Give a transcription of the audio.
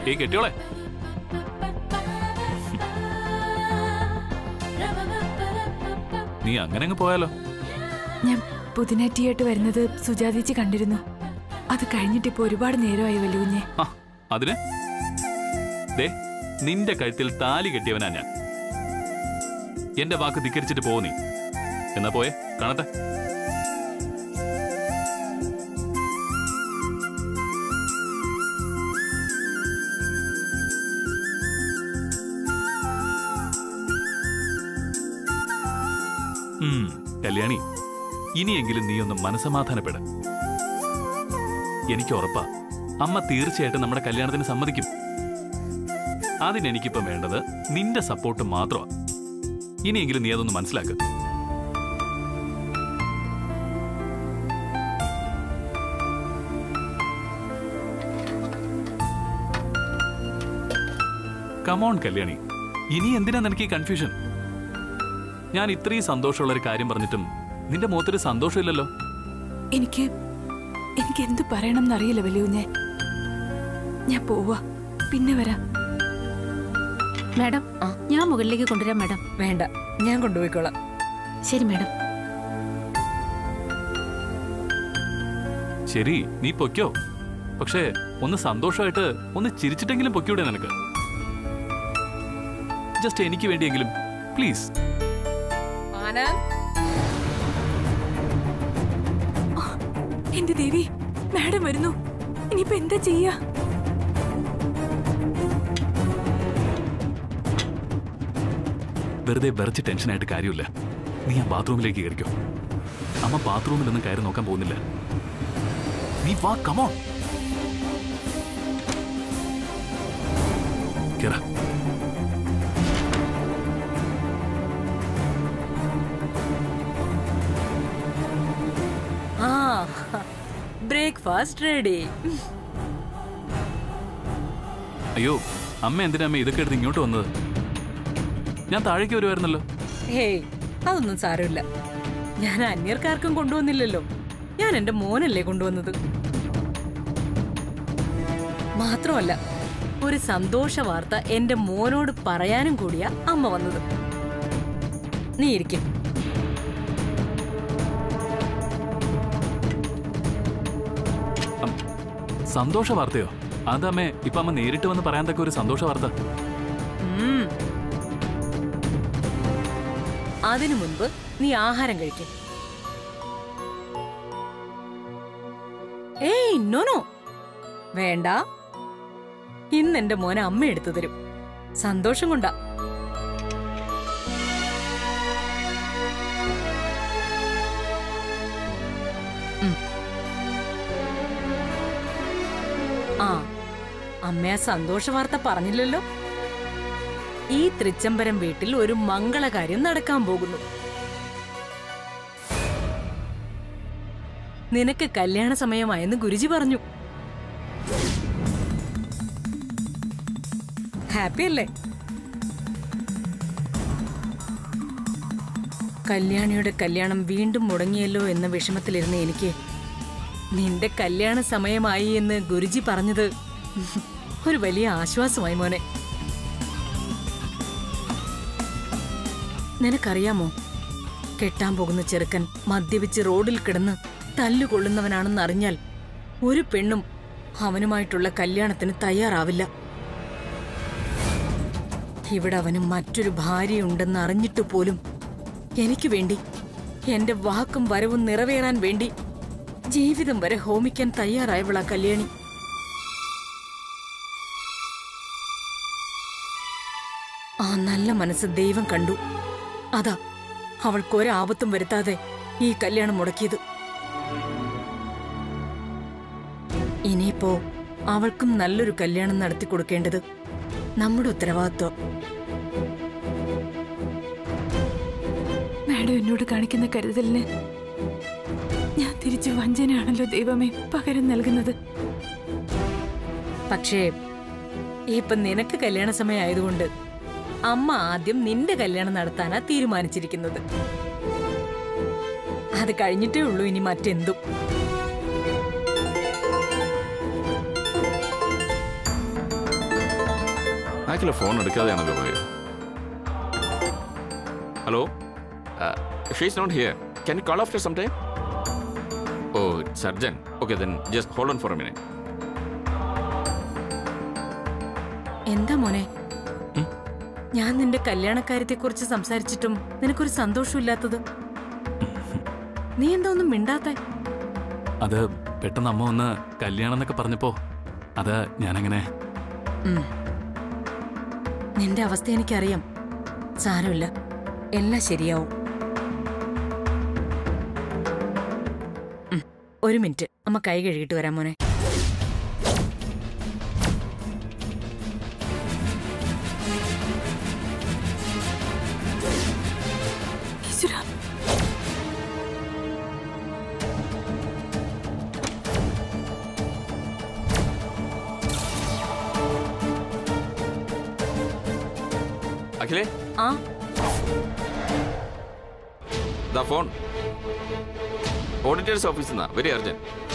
ഏയ് കെട്ടിയോളെ നീ അങ്ങനെ അങ്ങ് പോയാലോ ഞാൻ പുതിനാറ്റിയായിട്ട് വരുന്നത് സുജാതേച്ചി കണ്ടിരുന്നു അത് കഴിഞ്ഞിട്ട് ഇപ്പൊ ഒരുപാട് നേരമായി വല്ലുകുഞ്ഞെ ആ അതിന് ദേ നിന്റെ കഴുത്തിൽ താലി കെട്ടിയവനാ ഞാൻ എന്റെ വാക്ക് ധിക്കരിച്ചിട്ട് പോ നീ എന്നാ പോയെ കാണട്ടെ ഉം, കല്യാണി ഇനിയെങ്കിലും നീ ഒന്ന് മനസമാധാനപ്പെട എനിക്ക് ഉറപ്പാ അമ്മ തീർച്ചയായിട്ടും നമ്മുടെ കല്യാണത്തിന് സമ്മതിക്കും അതിനെനിക്കിപ്പം വേണ്ടത് നിന്റെ സപ്പോർട്ട് മാത്രമാ ഇനിയെങ്കിലും നീ അതൊന്ന് മനസ്സിലാക്കുക കമോൺ കല്യാണി ഇനി എന്തിനാ നിനക്ക് ഈ കൺഫ്യൂഷൻ ഞാൻ ഇത്രയും സന്തോഷമുള്ള ഒരു കാര്യം പറഞ്ഞിട്ടും നിന്റെ മുഖത്തൊരു സന്തോഷമില്ലല്ലോ എനിക്ക് എനിക്ക് എന്തു പറയണം എന്നറിയില്ല വല്ലുകുഞ്ഞെ ഞാൻ പോവാ പിന്നെ വരാം മാഡം ഞാൻ മുകളിലേക്ക് കൊണ്ടുവരാം മാഡം വേണ്ട ഞാൻ കൊണ്ടുപോയിക്കോളാം ശരി മാഡം ശരി നീ പൊയ്ക്കോ പക്ഷേ ഒന്ന് സന്തോഷമായിട്ട് ഒന്ന് ചിരിച്ചിട്ടെങ്കിലും പൊയ്ക്കൂടെ നിനക്ക് ജസ്റ്റ് എനിക്ക് വേണ്ടിയെങ്കിലും പ്ലീസ് ആനന്ദ് എന്റെ ദേവി മാഡം വരുന്നു ഇനിയിപ്പോ എന്താ ചെയ്യാ വെറുതെ വിറച്ച് ടെൻഷനായിട്ട് കാര്യമില്ല നീ ആ ബാത്റൂമിലേക്ക് കയറിക്കോ അമ്മ ബാത്റൂമിലൊന്നും കയറി നോക്കാൻ പോകുന്നില്ല നീ വാ കമോ കേറ ആ ബ്രേക്ക്ഫാസ്റ്റ് റെഡി അയ്യോ അമ്മ എന്തിനാ അമ്മ ഇതൊക്കെ എടുത്ത് ഇങ്ങോട്ട് വന്നത് ഞാൻ താഴേക്ക് വരുമായിരുന്നല്ലോ ഹേയ് അതൊന്നും സാരമില്ല ഞാൻ അന്യർക്കാർക്കും കൊണ്ടുവന്നില്ലല്ലോ ഞാൻ എന്റെ മോനല്ലേ കൊണ്ടുവന്നത് മാത്രമല്ല ഒരു സന്തോഷ വാർത്ത എന്റെ മോനോട് പറയാനും കൂടിയാ അമ്മ വന്നത് നീ ഇരിക്കും അം, സന്തോഷ വാർത്തയോ അതമ്മേ ഇപ്പൊ അമ്മ നേരിട്ട് വന്ന് പറയാൻ തക്ക ഒരു സന്തോഷ വാർത്ത ഉം. അതിനു മുൻപ് നീ ആഹാരം കഴിക്കും ഏയ് നോനോ വേണ്ട ഇന്ന് എന്റെ മോനെ അമ്മ എടുത്തു തരും സന്തോഷം കൊണ്ടാ ഉം. ആ അമ്മ ആ സന്തോഷ വാർത്ത പറഞ്ഞില്ലല്ലോ ഈ തൃച്ചംബരം വീട്ടിൽ ഒരു മംഗളകാര്യം നടക്കാൻ പോകുന്നു നിനക്ക് കല്യാണ സമയമായെന്ന് ഗുരുജി പറഞ്ഞു ഹാപ്പി അല്ലേ കല്യാണിയുടെ കല്യാണം വീണ്ടും മുടങ്ങിയല്ലോ എന്ന വിഷമത്തിലിരുന്ന എനിക്ക് നിന്റെ കല്യാണ സമയമായി എന്ന് ഗുരുജി പറഞ്ഞത് ഒരു വലിയ ആശ്വാസമായി മോനെ നിനക്കറിയാമോ കെട്ടാൻ പോകുന്ന ചെറുക്കൻ മദ്യപിച്ച് റോഡിൽ കിടന്ന് തല്ലുകൊള്ളുന്നവനാണെന്ന് അറിഞ്ഞാൽ ഒരു പെണ്ണും അവനുമായിട്ടുള്ള കല്യാണത്തിന് തയ്യാറാവില്ല ഇവിടെ അവന് മറ്റൊരു ഭാര്യയുണ്ടെന്ന് അറിഞ്ഞിട്ട് പോലും എനിക്ക് വേണ്ടി എന്റെ വാക്കും വരവും നിറവേറാൻ വേണ്ടി ജീവിതം വരെ ഹോമിക്കാൻ തയ്യാറായവളാ കല്യാണി ആ നല്ല മനസ്സ് ദൈവം കണ്ടു അതാ അവൾക്ക് ഒരാപത്തും വരുത്താതെ ഈ കല്യാണം മുടക്കിയത് ഇനിയിപ്പോ അവൾക്കും നല്ലൊരു കല്യാണം നടത്തി കൊടുക്കേണ്ടത് നമ്മുടെ ഉത്തരവാദിത്വം മാഡം എന്നോട് കാണിക്കുന്ന കരുതലിന് ഞാൻ തിരിച്ചു വഞ്ചനയാണല്ലോ ദൈവമേ പകരം നൽകുന്നത് പക്ഷേ ഇപ്പൊ നിനക്ക് കല്യാണ സമയമായതുകൊണ്ട് അമ്മ ആദ്യം നിന്റെ കല്യാണം നടത്താനാ തീരുമാനിച്ചിരിക്കുന്നത് അത് കഴിഞ്ഞിട്ടേ ഉള്ളൂ ഇനി മറ്റെന്തും അഖില ഫോൺ എടുക്കാതെയാണല്ലോ പോയത് hello she's not here can you call after some time oh it's urgent okay then just hold on for a minute എന്താ മോനെ ഞാൻ നിന്റെ കല്യാണക്കാര്യത്തെ കുറിച്ച് സംസാരിച്ചിട്ടും നിനക്കൊരു സന്തോഷമില്ലാത്തത് നീ എന്താ ഒന്നും മിണ്ടാത്തെ അത് പെട്ടെന്ന് അമ്മ ഒന്ന് കല്യാണം എന്നൊക്കെ പറഞ്ഞപ്പോ അത് ഞാനങ്ങനെ ഉം. നിന്റെ അവസ്ഥ എനിക്കറിയാം സാരമില്ല എല്ലാം ശരിയാവും ഉം. ഒരു മിനിറ്റ് അമ്മ കൈ കഴുകിയിട്ട് വരാം മോനെ ഈശ്വരാ അഖിലേ ആ ദ ഫോൺ ഓഡിറ്റേഴ്സ് ഓഫീസിൽ നിന്നാ വെരി അർജന്റ്